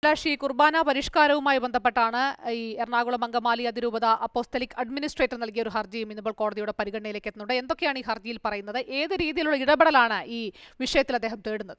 അഭിലാഷ് ഈ കുർബാന പരിഷ്കാരവുമായി ബന്ധപ്പെട്ടാണ് ഈ എറണാകുളം അങ്കമാലി അതിരൂപത അപ്പോസ്തലിക് അഡ്മിനിസ്ട്രേറ്റർ നൽകിയ ഒരു ഹർജിയും ഇന്നിപ്പോൾ കോടതിയുടെ പരിഗണനയിലേക്ക് എത്തുന്നുണ്ട് എന്തൊക്കെയാണ് ഈ ഹർജിയിൽ പറയുന്നത് ഏത് രീതിയിലുള്ള ഇടപെടലാണ് ഈ വിഷയത്തിൽ അദ്ദേഹം തേടുന്നത്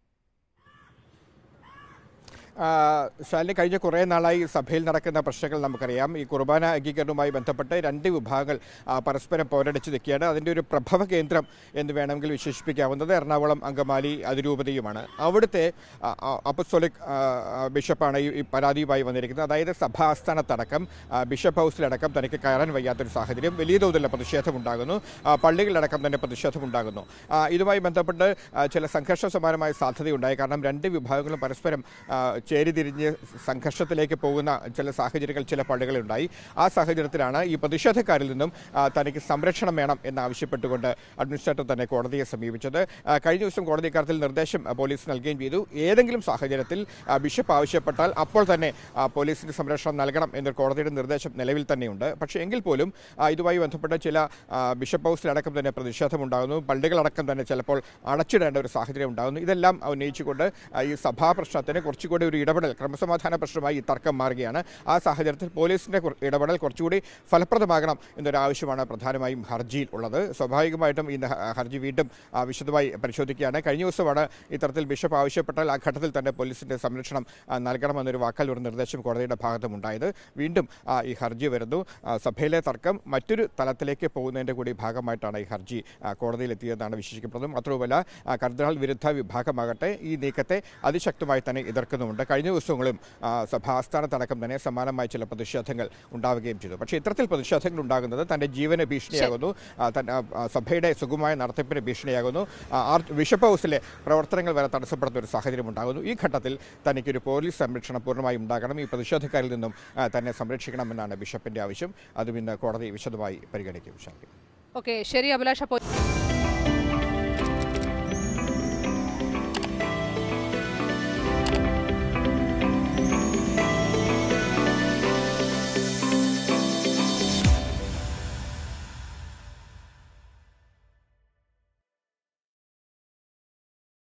ആ, ശാലിനി കഴിഞ്ഞ കുറേ നാളായി സഭയിൽ നടക്കുന്ന പ്രശ്നങ്ങൾ നമുക്കറിയാം ഈ കുർബാന അംഗീകരണവുമായി ബന്ധപ്പെട്ട് രണ്ട് വിഭാഗങ്ങൾ ആ, പരസ്പരം പോരടിച്ചു നിൽക്കുകയാണ് അതിൻ്റെ ഒരു പ്രഭവ കേന്ദ്രം എന്ന് വേണമെങ്കിൽ വിശേഷിപ്പിക്കാവുന്നത് എറണാകുളം അങ്കമാലി അതിരൂപതയുമാണ് അവിടുത്തെ ആ, ആ, അപ്പസ്തോലിക് ആ, ആ, ബിഷപ്പാണ് ഈ ഈ പരാതിയുമായി വന്നിരിക്കുന്നത് അതായത് സഭാ ആസ്ഥാനത്തടക്കം ആ, ബിഷപ്പ് ഹൗസിലടക്കം തനിക്ക് കയറാൻ വയ്യാത്തൊരു സാഹചര്യം വലിയ തോതിലുള്ള പ്രതിഷേധമുണ്ടാകുന്നു ആ, പള്ളികളിലടക്കം തന്നെ പ്രതിഷേധമുണ്ടാകുന്നു ആ, ഇതുമായി ബന്ധപ്പെട്ട് ആ, ചില സംഘർഷ സമാനമായ സാധ്യതയുണ്ടായി കാരണം രണ്ട് വിഭാഗങ്ങളും പരസ്പരം ആ, ചേരിതിരിഞ്ഞ് സംഘർഷത്തിലേക്ക് പോകുന്ന ചില സാഹചര്യങ്ങൾ ചില പള്ളികളുണ്ടായി ആ സാഹചര്യത്തിലാണ് ഈ പ്രതിഷേധക്കാരിൽ നിന്നും ആ, തനിക്ക് സംരക്ഷണം വേണം എന്നാവശ്യപ്പെട്ടുകൊണ്ട് അഡ്മിനിസ്ട്രേറ്റർ തന്നെ കോടതിയെ സമീപിച്ചത് ആ, കഴിഞ്ഞ ദിവസം കോടതി ഇക്കാര്യത്തിൽ നിർദ്ദേശം ആ, പോലീസ് നൽകുകയും ചെയ്തു ഏതെങ്കിലും സാഹചര്യത്തിൽ ആ, ബിഷപ്പ് ആവശ്യപ്പെട്ടാൽ അപ്പോൾ തന്നെ ആ, പോലീസിന് സംരക്ഷണം നൽകണം എന്നൊരു കോടതിയുടെ നിർദ്ദേശം നിലവിൽ തന്നെയുണ്ട് പക്ഷേ എങ്കിൽ പോലും ആ, ഇതുമായി ബന്ധപ്പെട്ട ചില ആ, ബിഷപ്പ് ഹൗസിലടക്കം തന്നെ പ്രതിഷേധമുണ്ടാകുന്നു പള്ളികളടക്കം തന്നെ ചിലപ്പോൾ അടച്ചിടേണ്ട ഒരു സാഹചര്യം ഉണ്ടാകുന്നു ഇതെല്ലാം ഉന്നയിച്ചുകൊണ്ട് ആ, ഈ സഭാ പ്രശ്നത്തിന് കുറച്ചുകൂടി ഒരു ഇടപെടൽ ക്രമസമാധാന പ്രശ്നമായി ഈ തർക്കം മാറുകയാണ് ആ സാഹചര്യത്തിൽ പോലീസിന്റെ കുറ- ഇടപെടൽ കുറച്ചുകൂടി ഫലപ്രദമാകണം എന്നൊരു ആവശ്യമാണ് പ്രധാനമായും ഹർജിയിൽ ഉള്ളത് സ്വാഭാവികമായിട്ടും ഈ ഹ- ഹർജി വീണ്ടും ആ, വിശദമായി പരിശോധിക്കുകയാണ് കഴിഞ്ഞ ദിവസമാണ് ഇത്തരത്തിൽ ബിഷപ്പ് ആവശ്യപ്പെട്ടാൽ ആ ഘട്ടത്തിൽ തന്നെ പോലീസിന്റെ സംരക്ഷണം ആ, നൽകണമെന്നൊരു വാക്കാൽ ഒരു നിർദ്ദേശം കോടതിയുടെ ഭാഗത്തും ഉണ്ടായത് വീണ്ടും ആ, ഈ ഹർജി വരുന്നു ആ, സഭയിലെ തർക്കം മറ്റൊരു തലത്തിലേക്ക് പോകുന്നതിൻ്റെ കൂടി ഭാഗമായിട്ടാണ് ഈ ഹർജി ആ, കോടതിയിലെത്തിയതെന്നാണ് വിശേഷിക്കപ്പെടുന്നത് മാത്രവുമല്ല ആ, കർദിനാൾ വിരുദ്ധ വിഭാഗമാകട്ടെ ഈ നീക്കത്തെ അതിശക്തമായി തന്നെ എതിർക്കുന്നുമുണ്ട് കഴിഞ്ഞ ദിവസങ്ങളും ആ, സഭാ ആസ്ഥാനത്തടക്കം തന്നെ സമാനമായ ചില പ്രതിഷേധങ്ങൾ ഉണ്ടാവുകയും ചെയ്തു പക്ഷേ ഇത്തരത്തിൽ പ്രതിഷേധങ്ങൾ ഉണ്ടാകുന്നത് തൻ്റെ ജീവന് ഭീഷണിയാകുന്നു ആ, തൻ- ആ, ആ, സഭയുടെ സുഗമമായ നടത്തിപ്പിന് ഭീഷണിയാകുന്നു ആ, ആർച്ച് ബിഷപ്പ് ഹൗസിലെ പ്രവർത്തനങ്ങൾ വരെ തടസ്സപ്പെടുന്ന ഒരു സാഹചര്യം ഉണ്ടാകുന്നു ഈ ഘട്ടത്തിൽ തനിക്കൊരു പോലീസ് സംരക്ഷണം പൂർണ്ണമായും ഉണ്ടാകണം ഈ പ്രതിഷേധക്കാരിൽ നിന്നും ആ, തന്നെ സംരക്ഷിക്കണമെന്നാണ് ബിഷപ്പിന്റെ ആവശ്യം അതും ഇന്ന് കോടതി വിശദമായി പരിഗണിക്കും ശാന്തി ഓക്കെ ശരി അഭിലാഷ് അപ്പോൾ